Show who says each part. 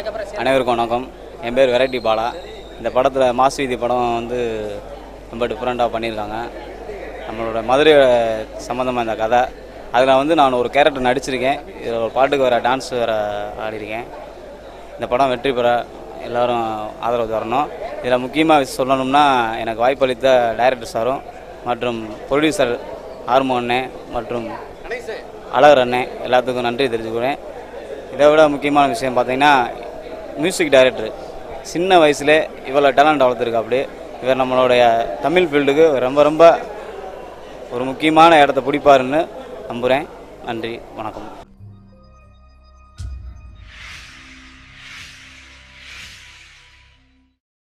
Speaker 1: அனைவருக்கும் வணக்கம் என் பேர் வெரைட்டி பாலா இந்த படத்தில் மாஸ் வீதி படம் வந்து ரொம்ப டிஃப்ரெண்ட்டாக பண்ணியிருக்காங்க நம்மளோட மதுரை சம்மந்தமாக இந்த கதை அதில் வந்து நான் ஒரு கேரக்டர் நடிச்சிருக்கேன் இதில் ஒரு பாட்டுக்கு வேறு டான்ஸ் வேறு ஆடியிருக்கேன் இந்த படம் வெற்றி பெற எல்லாரும் ஆதரவு தரணும் இதில் முக்கியமாக சொல்லணும்னா எனக்கு வாய்ப்பளித்த டைரக்டர் சாரும் மற்றும் ப்ரொடியூசர் ஆர்மோ அண்ணே மற்றும் அழகர் அண்ணே எல்லாத்துக்கும் நன்றி தெரிஞ்சுக்கிறேன் இதை விட முக்கியமான விஷயம் பார்த்தீங்கன்னா மியூசிக் டைரக்டர் சின்ன வயசுலே இவ்வளோ டேலண்ட் வளர்த்துருக்காப்படி இவர் நம்மளுடைய தமிழ் ஃபீல்டுக்கு ரொம்ப ரொம்ப ஒரு முக்கியமான இடத்த பிடிப்பாருன்னு நம்புகிறேன் நன்றி வணக்கம்